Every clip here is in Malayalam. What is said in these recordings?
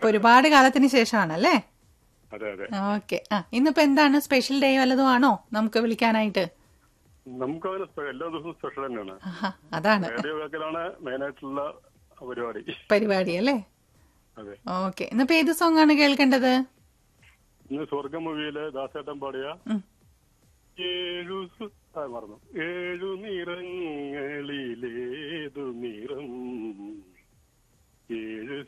അപ്പൊ ഒരുപാട് കാലത്തിന് ശേഷമാണല്ലേ അതെ അതെ ഓക്കെ ആ ഇന്നിപ്പോ എന്താണ് സ്പെഷ്യൽ ഡേ വല്ലതും ആണോ നമുക്ക് വിളിക്കാനായിട്ട് നമുക്ക് അങ്ങനെ സ്പെ- എല്ലാ ദിവസവും സ്പെഷ്യൽ തന്നെയാണ് ആഹാ, അതാണ് റേഡിയോ കേൾക്കലാണ് മെയിൻ ആയിട്ടുള്ള പരിപാടി പരിപാടി അല്ലേ അതെ ഓക്കെ ഇന്നിപ്പോ ഏത് സോങ് ആണ് കേൾക്കേണ്ടത് ഇന്ന് സ്വർഗ മൂവിയിലെ ദാസേട്ടൻ പാടിയ ഉം. ഏഴു സു- ആ, മറന്നു ഏഴു നിറങ്ങളിലേതു നിറം ഏഴ്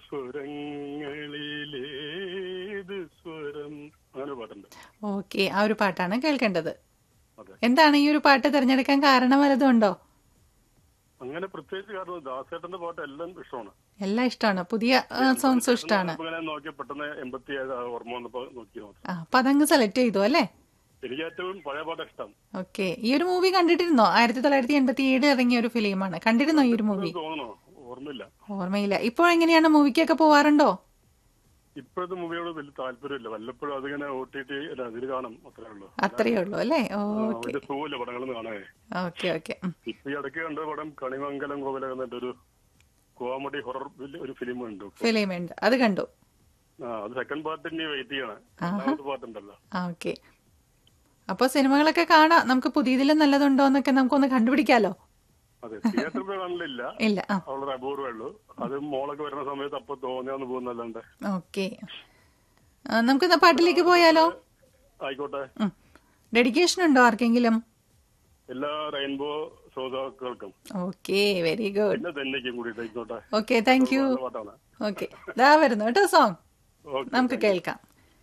സ്വരങ്ങളിലേത് സ്വരം അങ്ങനെ പാട്ടുണ്ട് ഓക്കെ ആ ഒരു പാട്ടാണ് കേൾക്കേണ്ടത് അതെ എന്താണ് ഈ ഒരു പാട്ട് തിരഞ്ഞെടുക്കാൻ കാരണം വല്ലതും ഉണ്ടോ അങ്ങനെ പ്രത്യേകിച്ച് കാരണം ദാസേട്ടന്റെ പാട്ട് എല്ലാം ഇഷ്ടമാണ് എല്ലാം ഇഷ്ടമാണ് പുതിയ സോങ്സും ഇഷ്ടമാണ് അപ്പൊ ഇങ്ങനെ നോക്കി പെട്ടെന്ന് എൺപത്തി ഏഴ് ഓർമ്മ വന്നപ്പോ നോക്കി നോക്കി ആ അപ്പൊ അതങ്ങ് സെലക്ട് ചെയ്തു അല്ലേ എനിക്ക് ഏറ്റവും പഴയ പാട്ട് ഇഷ്ടം ഓക്കെ ഈ ഒരു മൂവി കണ്ടിട്ടിരുന്നോ ആയിരത്തി തൊള്ളായിരത്തി എൺപത്തി ഏഴ് ഇറങ്ങിയ ഒരു ഫിലിമാണ് കണ്ടിരുന്നോ ഈ ഒരു മൂവി തോന്നണോ ഓർമ്മയില്ല ഓർമ്മയില്ല ഇപ്പോൾ എങ്ങനെയാണ് മൂവിക്കൊക്കെ പോവാറുണ്ടോ ഇപ്പോഴത്തെ മൂവിയോട് വലിയ താല്പര്യമില്ല വല്ലപ്പോഴും അതിങ്ങനെ ഒ ടി ടി അല്ല അതിൽ കാണും അത്രേ ഉള്ളൂ അത്രയേ ഉള്ളൂ അല്ലേ ആ, ഓക്കെ വലിയ സുഖമില്ല പടങ്ങളൊന്നും കാണാനേ ഓക്കെ ഓക്കെ ഇപ്പൊ ഈ ഇടയ്ക്ക് കണ്ട പടം കണിമംഗലം കോവില എന്നിട്ടൊരു കോമഡി ഹൊറർ ഒരു ഫിലിം ഉണ്ട് ഫിലിം ഉണ്ട് അത് കണ്ടു ആ അത് സെക്കൻഡ് പാർട്ട് ഇനി വെയിറ്റ് ചെയ്യണം രണ്ടാമത്തെ പാട്ടുണ്ടല്ലോ ആ ഓക്കെ അപ്പോൾ സിനിമകളൊക്കെ കാണാം നമുക്ക് പുതിയതിലും നല്ലതുണ്ടോ എന്നൊക്കെ നമുക്കൊന്ന് കണ്ടുപിടിക്കാലോ അതെ തിയേറ്ററിൽ കാണില്ല ഇല്ല ആ അവളുടെ അപൂർവേ ഉള്ളൂ അത് മോളൊക്കെ വരുന്ന സമയത്ത് അപ്പൊ തോന്നിയാന്ന് പോകുന്നല്ലാണ്ട് ഓക്കെ നമുക്ക് എന്നാ പാട്ടിലേക്ക് പോയാലോ ആയിക്കോട്ടെ ഡെഡിക്കേഷൻ ഉണ്ടോ ആർക്കെങ്കിലും എല്ലാ റെയിൻബോ ശ്രോതാക്കൾക്കും ഓക്കെ വെരി ഗുഡ് പിന്നെ തന്നെക്കും കൂടിയിട്ട് ആയിക്കോട്ടെ ഓക്കെ താങ്ക് യു നല്ല പാട്ടാണ് ഓക്കെ ഇതാ വരുന്നു കേട്ടോ സോങ് ഓക്കെ നമുക്ക് കേൾക്കാം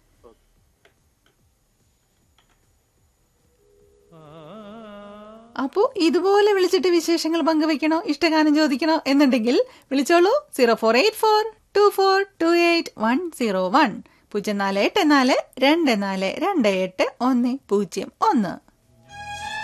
അപ്പോ ഇതുപോലെ വിളിച്ചിട്ട് വിശേഷങ്ങൾ പങ്കുവെക്കണോ ഇഷ്ടഗാനം ചോദിക്കണോ എന്നുണ്ടെങ്കിൽ വിളിച്ചോളൂ zero four eight four two four two eight one zero one പൂജ്യം നാല് എട്ട് നാല് രണ്ട് നാല് രണ്ട് എട്ട് ഒന്ന് പൂജ്യം ഒന്ന്